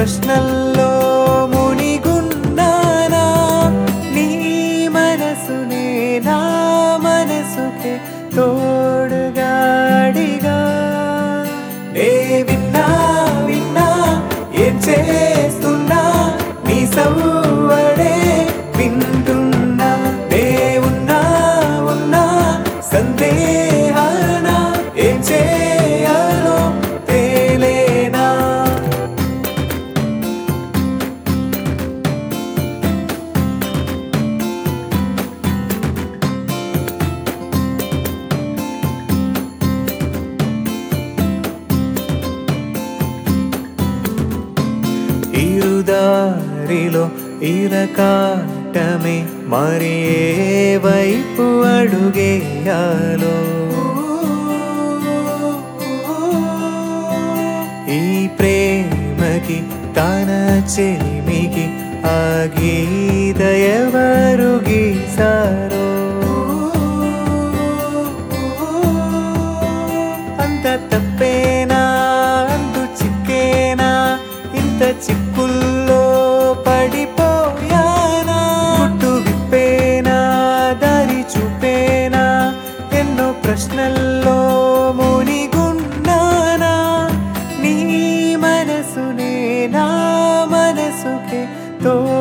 ప్రశ్నల్లో మునిగున్నానా నీ మనసునే నా మనసుకే తోడుగాడిగా నే విన్నా విన్నా ఏం చేస్తున్నా నీ సవ్వడే వింటున్నా నే ఉన్నా ఉన్నా సందేహాన ఏం చేయాలో తేలేనా ఇరుదారిలో ఇరకాటమే మరి ఏ వైపు అడుగేయాలో ఈ ప్రేమకి తన చెలిమికి ఆ గీత ఎవరు గీసారో అంత తప్పేనా అందు చిక్కేనా ఇంత చిక్కుల్లో పడిపోయానా గుట్టు విప్పేనా దారి చూపేనా ఎన్నో ప్రశ్నల్లో మునిగున్నానా నీ మనసునే నా మనసుకే తో